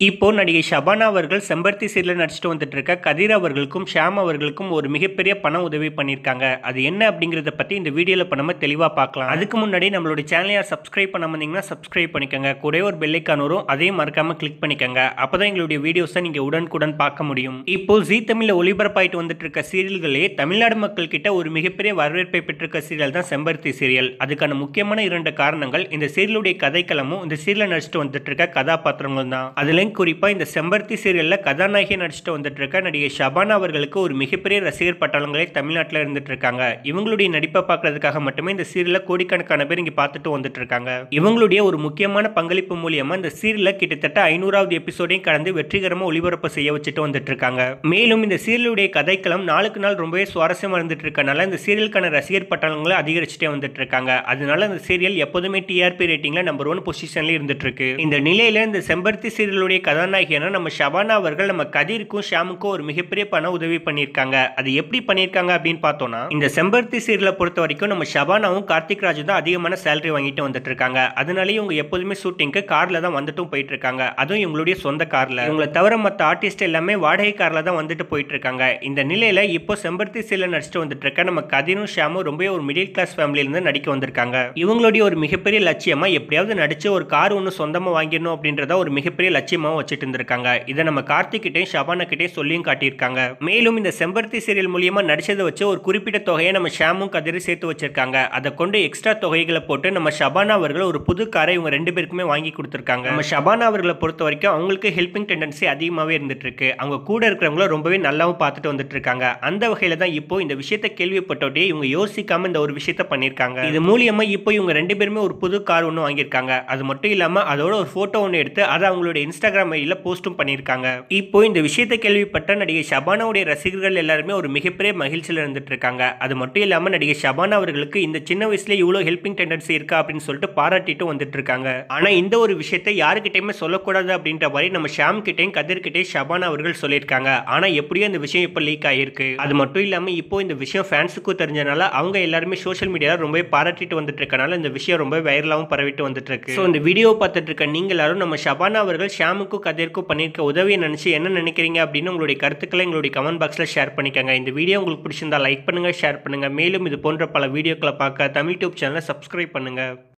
இப்போ நடிகை ஷபானா அவர்கள் செம்பருத்தி சீரியல் நடிச்சிட்டு வந்துட்டு இருக்க கதிர் அவர்களுக்கும் ஷாம் அவர்களுக்கும் ஒரு மிகப்பெரிய பண உதவி பண்ணியிருக்காங்க அது என்ன அப்படிங்கிறத பற்றி இந்த வீடியோவில் இப்போ நம்ம தெளிவாக பார்க்கலாம் அதுக்கு முன்னாடி நம்மளோட சேனலை யார் சப்ஸ்கிரைப் பண்ண வந்தீங்கன்னா சப்ஸ்கிரைப் பண்ணிக்கோங்க கூட ஒரு பெல்லைக்கான் வரும் அதையும் மறக்காம கிளிக் பண்ணிக்கோங்க அப்போ தான் எங்களுடைய வீடியோஸை நீங்கள் உடனுக்குடன் பார்க்க முடியும் இப்போ ஜீ தமிழில் ஒளிபரப்பாயிட்டு வந்துட்டு இருக்க சீரியல்களே தமிழ்நாடு மக்கள் கிட்ட ஒரு மிகப்பெரிய வரவேற்பை பெற்றிருக்க சீரியல் தான் செம்பருத்தி சீரியல் அதுக்கான முக்கியமான இரண்டு காரணங்கள் இந்த சீரியலுடைய கதைக்களமும் இந்த சீரியல் நடிச்சிட்டு வந்துட்டு இருக்க கதாபாத்திரங்கள் தான் அதுலேயும் குறிப்பாக இந்த செம்பருத்தி சீரியலில் கதாநாயகி நடிச்சிட்டு வந்துட்டு இருக்க நடிகை ஷபானா அவர்களுக்கு ஒரு மிகப்பெரிய ரசிகர் பட்டாளங்களே தமிழ்நாட்டில் இருந்துட்டு இருக்காங்க இவங்களுடைய நடிப்பை பார்க்கறதுக்காக மட்டுமே இந்த சீரியலில் கோடிக்கணக்கான பேர் இங்கே பார்த்துட்டு வந்துட்டு இருக்காங்க இவங்களுடைய ஒரு முக்கியமான பங்களிப்பு மூலியமா இந்த சீரியலில் கிட்டத்தட்ட ஐநூறாவது எபிசோடையும் கடந்து வெற்றிகரமாக ஒளிபரப்பு செய்ய வச்சுட்டு வந்துட்டு இருக்காங்க மேலும் இந்த சீரியலுடைய கதைக்களம் நாளுக்கு நாள் ரொம்பவே சுவாரஸ்யமாக இருந்துட்டு இருக்கனால இந்த சீரியலுக்கான ரசிகர் பட்டாளங்களை அதிகரிச்சுட்டே வந்துட்டு இருக்காங்க அதனால இந்த சீரியல் எப்போதுமே டிஆர்பி ரேட்டிங்ல நம்பர் ஒன் பொசிஷன்ல இருந்துட்டு இருக்கு இந்த நிலையில இந்த செம்பருத்தி சீரியலுடைய கதாநாயகியான நம்ம ஷபானா அவர்கள் நம்ம கதிருக்கும் ஷாமுக்கும் ஒரு மிகப்பெரிய பண உதவி பண்ணியிருக்காங்க அது எப்படி பண்ணியிருக்காங்க அப்படின்னு பார்த்தோம்னா இந்த செம்பருத்தி சீரியலை பொறுத்த வரைக்கும் நம்ம ஷபானாவும் கார்த்திக் ராஜு தான் அதிகமான சேலரி வாங்கிட்டு வந்துட்டு இருக்காங்க அதனாலேயே இவங்க எப்போதுமே ஷூட்டிங்க்கு கார்ல தான் வந்துட்டும் போயிட்டு இருக்காங்க அதுவும் இவங்களுடைய சொந்த கார்ல இவங்களை தவிர மற்ற ஆர்டிஸ்ட் எல்லாமே வாடகை கார்ல தான் வந்துட்டு போயிட்டு இருக்காங்க இந்த நிலையில இப்போ செம்பருத்தி சீரியல் நடிச்சிட்டு வந்துட்டு இருக்க நம்ம கதிரும் ஷாமும் ரொம்ப ஒரு மிடில் கிளாஸ் ஃபேமிலியில இருந்து நடிக்க வந்திருக்காங்க இவங்களுடைய ஒரு மிகப்பெரிய லட்சியமா எப்படியாவது நடிச்சு ஒரு கார் ஒன்று சொந்தமா வாங்கிடணும் அப்படின்றத ஒரு மிகப்பெரிய லட்சியமாக வச்சுட்டு இருந்திருக்காங்க இதை நம்ம கார்த்திக் கிட்டையும் ஷபானா கிட்டையும் சொல்லியும் காட்டியிருக்காங்க மேலும் இந்த செம்பருத்தி சீரியல் மூலியமா நடிச்சதை வச்சு ஒரு குறிப்பிட்ட தொகையை நம்ம ஷாமும் கதிரும் சேர்த்து வச்சிருக்காங்க அதை கொண்டு எக்ஸ்ட்ரா தொகைகளை போட்டு நம்ம ஷபானா அவர்கள் ஒரு புது காரை இவங்க ரெண்டு பேருக்குமே வாங்கி கொடுத்துருக்காங்க நம்ம ஷபானா அவர்களை பொறுத்த வரைக்கும் அவங்களுக்கு ஹெல்பிங் டெண்டன்சி அதிகமாகவே இருந்துட்டு இருக்கு அவங்க கூட இருக்கிறவங்கள ரொம்பவே நல்லாவும் பார்த்துட்டு வந்துட்டு இருக்காங்க அந்த வகையில தான் இப்போ இந்த விஷயத்தை கேள்விப்பட்டோடே இவங்க யோசிக்காம இந்த ஒரு விஷயத்த பண்ணியிருக்காங்க இது மூலியமா இப்போ இவங்க ரெண்டு பேருமே ஒரு புது கார் ஒன்று வாங்கியிருக்காங்க அது மட்டும் இல்லாம அதோட ஒரு போட்டோ ஒன்று எடுத்து அதை அவங்களோட இன்ஸ்டாகிராம் ஐடியில் போஸ்ட்டும் பண்ணியிருக்காங்க இப்போ இந்த விஷயத்தை கேள்விப்பட்ட நடிகை ஷபானாவுடைய ரசிகர்கள் எல்லாருமே ஒரு மிகப்பெரிய மகிழ்ச்சியில் இருந்துட்டு இருக்காங்க அது மட்டும் இல்லாம நடிகை ஷபானா அவர்களுக்கு இந்த சின்ன வயசுல இவ்வளோ ஹெல்பிங் டெண்டன்சி இருக்கா அப்படின்னு சொல்லிட்டு பாராட்டிட்டு வந்துட்டு இருக்காங்க ஆனா இந்த ஒரு விஷயத்தை யாருக்கிட்டையுமே சொல்லக்கூடாது அப்படின்ற மாதிரி நம்ம ஷாம் கிட்டையும் கதிர் கிட்டையும் ஷபானா அவர்கள் சொல்லியிருக்காங்க ஆனா எப்படியோ இந்த விஷயம் இப்போ லீக் ஆகிருக்கு அது மட்டும் இல்லாம இப்போ இந்த விஷயம் ஃபேன்ஸுக்கும் தெரிஞ்சனால அவங்க எல்லாருமே சோஷியல் மீடியாவில் ரொம்பவே பாராட்டிட்டு வந்துட்டு இருக்கனால இந்த விஷயம் ரொம்ப வைரலாகவும் பரவிட்டு வந்துட்டு இருக்கு ஸோ இந்த வீடியோ பார்த்துட்டு இருக்க நீங்க எல்லாரும் நம்ம ஷபானா அவர்கள் ஷாமுக்கும் கதிர்க்கும் பண்ணியிருக்க உதவியை நினைச்சு என்ன நினைக்கிறீங்க அப்படின்னு உங்களுடைய கருத்துக்களை எங்களுடைய கமெண்ட் பாக்ஸில் ஷேர் பண்ணிக்கோங்க இந்த வீடியோ உங்களுக்கு பிடிச்சிருந்தா லைக் பண்ணுங்க ஷேர் பண்ணுங்க மேலும் இது போன்ற பல வீடியோக்களை பார்க்க தமிழ் டியூப் சேனலை சப்ஸ்கிரைப் பண்ணுங்க